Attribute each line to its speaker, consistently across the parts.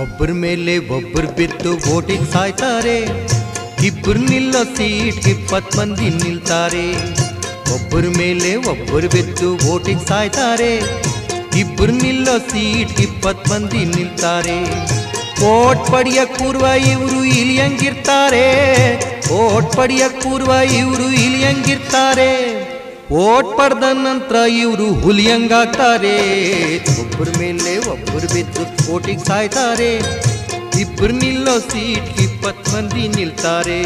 Speaker 1: ಒಬ್ಬರ ಮೇಲೆ ಒಬ್ಬರು ಬಿದ್ದು ಓಟಿಗೆ ಸಾಯ್ತಾರೆ ಇಬ್ಬರು ನಿಲ್ಲೋ ಸೀಟ್ ಇಪ್ಪತ್ತು ಮಂದಿ ನಿಲ್ತಾರೆ ಒಬ್ಬರ ಮೇಲೆ ಒಬ್ಬರು ಬಿದ್ದು ಓಟಿಗೆ ಸಾಯ್ತಾರೆ ಇಬ್ಬರು ನಿಲ್ಲೋ ಸೀಟ್ ಇಪ್ಪತ್ತು ಮಂದಿ ನಿಲ್ತಾರೆ ಓಟ್ ಪಡಿಯ ಪೂರ್ವ ಇವರು ಇಲಿಯಂಗಿರ್ತಾರೆ ಓಟ್ ಪಡಿಯ ಪೂರ್ವ ಇವರು ಇಲಿಯಂಗಿರ್ತಾರೆ ಓಟ್ ಪಡೆದ ನಂತರ ಇವರು ಹುಲಿಯಂಗಾಗ್ತಾರೆ ಒಬ್ಬರ ಮೇಲೆ ಒಬ್ಬರು ಬಿದ್ದು ಓಟಿಗೆ ಸಾಯ್ತಾರೆ ಇಬ್ಬರು ನಿಲ್ಲೋ ಸೀಟ್ ಇಪ್ಪತ್ತು ಮಂದಿ ನಿಲ್ತಾರೆ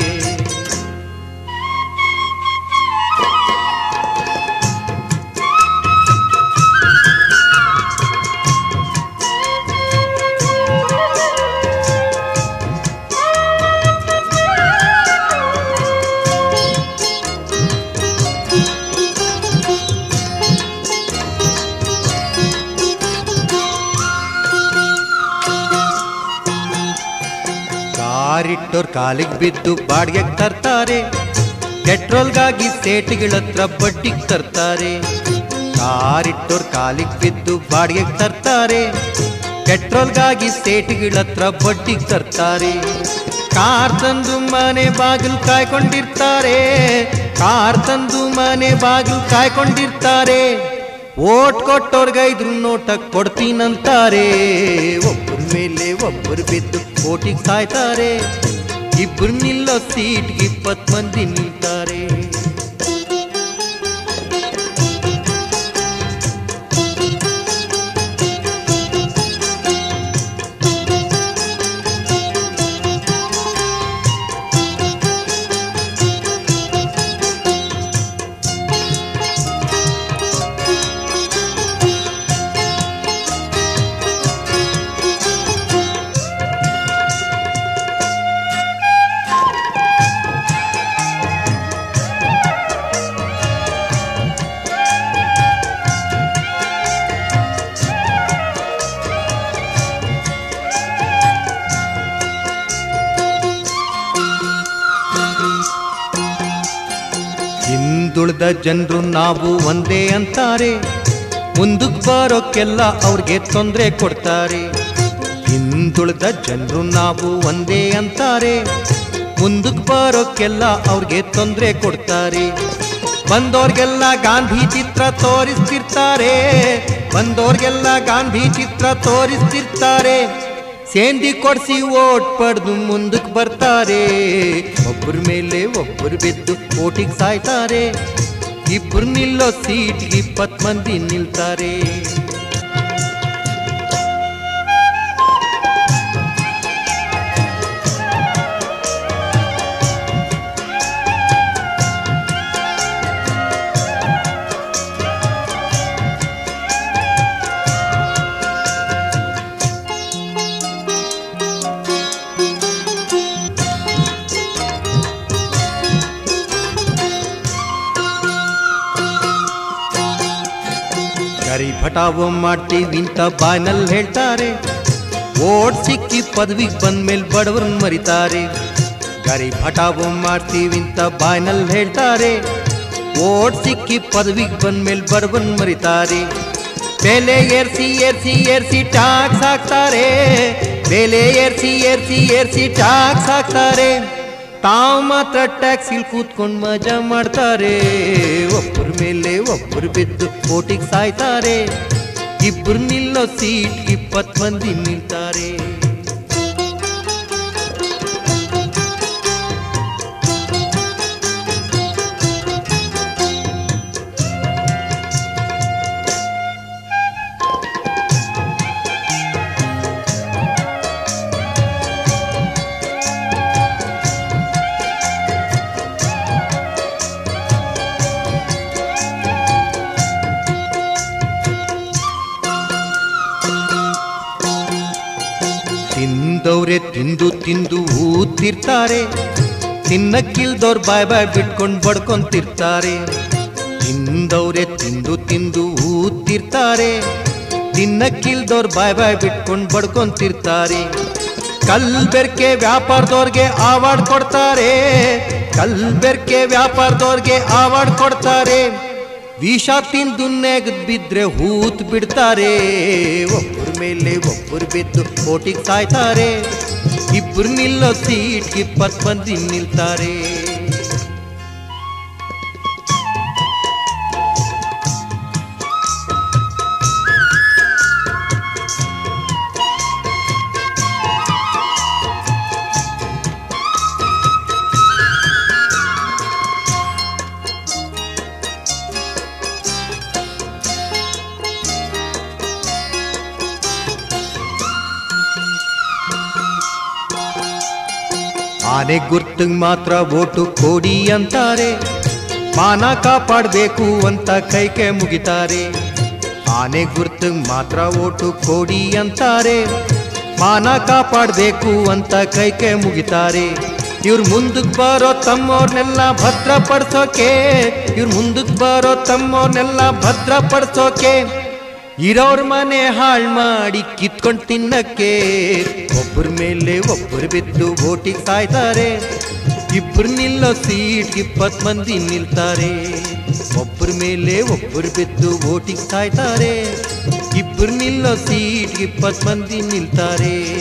Speaker 1: ಕಾರಿಟ್ಟೋರ್ ಕಾಲಿಗೆ ಬಿದ್ದು ಬಾಡಿಗೆಗೆ ತರ್ತಾರೆ ಪೆಟ್ರೋಲ್ಗಾಗಿ ಸೇಟ್ಗಳ ಹತ್ರ ಬಡ್ಡಿಗೆ ತರ್ತಾರೆ ಕಾರಿಟ್ಟೋರ್ ಕಾಲಿಗೆ ಬಿದ್ದು ಬಾಡಿಗೆಗೆ ತರ್ತಾರೆ ಪೆಟ್ರೋಲ್ಗಾಗಿ ಸೇಟ್ಗಳ ಹತ್ರ ಬಡ್ಡಿಗೆ ತರ್ತಾರೆ ಕಾರ್ ತಂದು ಮನೆ ಬಾಗಿಲು ಕಾಯ್ಕೊಂಡಿರ್ತಾರೆ ಕಾರ್ ತಂದು ಮನೆ ಬಾಗಿಲು ಕಾಯ್ಕೊಂಡಿರ್ತಾರೆ ಓಟ್ ಕೊಟ್ಟೋರ್ಗೈದ್ರು ನೋಟ ಕೊಡ್ತೀನಂತಾರೆ ಒಬ್ಬರ ಮೇಲೆ ಒಬ್ಬರು ಬಿದ್ದು ಓಟಿಗೆ ಸಾಯ್ತಾರೆ ಇಬ್ರು ನಿಲ್ಲೋ ಸೀಟ್ಗೆ ಇಪ್ಪತ್ತು ಮಂದಿ ನಿಲ್ತಾರೆ ಹಿಂದುಳಿದ ಜನರು ನಾವು ಒಂದೇ ಅಂತಾರೆ ಮುಂದಕ್ಕೆ ಬರೋಕ್ಕೆಲ್ಲ ಅವ್ರಿಗೆ ತೊಂದರೆ ಕೊಡ್ತಾರೆ ಹಿಂದುಳಿದ ಜನರು ನಾವು ಒಂದೇ ಅಂತಾರೆ ಮುಂದಕ್ಕೆ ಬರೋಕ್ಕೆಲ್ಲ ಅವ್ರಿಗೆ ತೊಂದರೆ ಕೊಡ್ತಾರೆ ಬಂದೋರ್ಗೆಲ್ಲ ಗಾಂಧಿ ಚಿತ್ರ ತೋರಿಸ್ತಿರ್ತಾರೆ ಬಂದೋರ್ಗೆಲ್ಲ ಗಾಂಧಿ ಚಿತ್ರ ತೋರಿಸ್ತಿರ್ತಾರೆ ಸೇಂದಿ ಕೊಡ್ಸಿ ಓಟ್ ಪಡೆದು ಮುಂದಕ್ಕೆ ಬರ್ತಾರೆ ಒಬ್ಬರ ಮೇಲೆ ಒಬ್ಬರು ಬಿದ್ದು ಓಟಿಗೆ ಸಾಯ್ತಾರೆ ಇಬ್ರು ನಿಲ್ಲೋ ಸೀಟ್ ಇಪ್ಪತ್ತು ಮಂದಿ ನಿಲ್ತಾರೆ ಗರಿ ಭಟಾವು ಮಾಡ್ತೀವಿ ಅಂತ ಬಾಯ್ನಲ್ಲಿ ಹೇಳ್ತಾರೆ ಓಟ್ ಸಿಕ್ಕಿ ಪದವಿಗೆ ಬಂದ್ಮೇಲೆ ಬಡವ್ರನ್ನ ಮರಿತಾರೆ ಗರಿ ಭಟಾವು ಮಾಡ್ತೀವಿ ಅಂತ ಬಾಯ್ನಲ್ಲಿ ಹೇಳ್ತಾರೆ ಓಟ್ ಸಿಕ್ಕಿ ಪದವಿಗೆ ಬಂದ್ಮೇಲೆ ಬಡವ್ರನ್ನ ಮರಿತಾರೆ ಬೆಲೆ ಏರ್ಸಿ ಏರ್ಸಿ ಏರ್ಸಿ ಟ್ಯಾಕ್ಸ್ ಹಾಕ್ತಾರೆ ಬೆಲೆ ಏರ್ಸಿ ಏರ್ಸಿ ಏರ್ಸಿ ಟ್ಯಾಕ್ಸ್ ಹಾಕ್ತಾರೆ ತಾವು ಮಾತ್ರ ಟ್ಯಾಕ್ಸಿಲ್ ಕೂತ್ಕೊಂಡು ಮಜಾ ಮಾಡ್ತಾರೆ ಒಬ್ಬರ ಮೇಲೆ ಒಬ್ಬರು ಬಿದ್ದು ಓಟಿಗೆ ಸಾಯ್ತಾರೆ ಇಬ್ರು ನಿಲ್ಲೋ ಸೀಟ್ ಇಪ್ಪತ್ತು ಮಂದಿ ನಿಲ್ತಾರೆ ತಿಂದವ್ರೆ ತಿಂದು ತಿಂದು ಊದ್ತಿರ್ತಾರೆ ತಿನ್ನಕ್ಕಿಲ್ದವ್ರ ಬಾಯ್ ಬಾಯ್ ಬಿಟ್ಕೊಂಡು ಬಡ್ಕೊಂತಿರ್ತಾರೆ ತಿಂದವ್ರೆ ತಿಂದು ತಿಂದು ಊದ್ತಿರ್ತಾರೆ ತಿನ್ನಕ್ಕಿಲ್ದವ್ರ ಬಾಯ್ ಬಾಯ್ ಬಿಟ್ಕೊಂಡು ಬಡ್ಕೊಂತಿರ್ತಾರೆ ಕಲ್ಬೆರ್ಕೆ ವ್ಯಾಪಾರದವ್ರಿಗೆ ಅವಾರ್ಡ್ ಕೊಡ್ತಾರೆ ಕಲ್ಬೆರ್ಕೆ ವ್ಯಾಪಾರದವ್ರಿಗೆ ಅವಾರ್ಡ್ ಕೊಡ್ತಾರೆ ವಿಷ ತಿಂದು ನೆಗದ್ ಬಿದ್ರೆ ಹೂತ್ ಬಿಡ್ತಾರೆ ಒಬ್ಬರ ಮೇಲೆ ಒಬ್ಬರು ಬಿದ್ದು ಓಟಿಗೆ ಸಾಯ್ತಾರೆ ಇಬ್ಬರು ನಿಲ್ಲೋ ಸೀಟ್ಗೆ ಇಪ್ಪತ್ತು ಮಂದಿ ನಿಲ್ತಾರೆ ಆನೆ ಗುರ್ತಂಗ್ ಮಾತ್ರ ಓಟು ಕೊಡಿ ಅಂತಾರೆ ಮಾನ ಕಾಪಾಡಬೇಕು ಅಂತ ಕೈಕೆ ಮುಗಿತಾರೆ ಆನೆ ಗುರ್ತಂಗ್ ಮಾತ್ರ ಓಟು ಕೊಡಿ ಅಂತಾರೆ ಮಾನ ಕಾಪಾಡಬೇಕು ಅಂತ ಕೈಕೆ ಮುಗಿತಾರೆ ಇವ್ರು ಮುಂದಕ್ಕೆ ಬರೋ ತಮ್ಮವ್ರನ್ನೆಲ್ಲ ಭದ್ರಪಡಿಸೋಕೆ ಇವ್ರು ಮುಂದಕ್ಕೆ ಬರೋ ತಮ್ಮವ್ರನ್ನೆಲ್ಲ ಭದ್ರಪಡಿಸೋಕೆ ಇರೋರ್ ಮನೆ ಹಾಳ್ ಮಾಡಿ ಕಿತ್ಕೊಂಡ್ ತಿನ್ನಕ್ಕೆ ಒಬ್ಬರ ಮೇಲೆ ಒಬ್ಬರು ಬಿದ್ದು ಓಟಿಗೆ ಸಾಯ್ತಾರೆ ಇಬ್ರು ನಿಲ್ಲೋ ಸೀಟ್ ಇಪ್ಪತ್ ಮಂದಿ ನಿಲ್ತಾರೆ ಒಬ್ಬರ ಮೇಲೆ ಒಬ್ಬರು ಬಿದ್ದು ಓಟಿಗೆ ಸಾಯ್ತಾರೆ ಇಬ್ರು ನಿಲ್ಲೋ ಸೀಟ್ ಇಪ್ಪತ್ ಮಂದಿ ನಿಲ್ತಾರೆ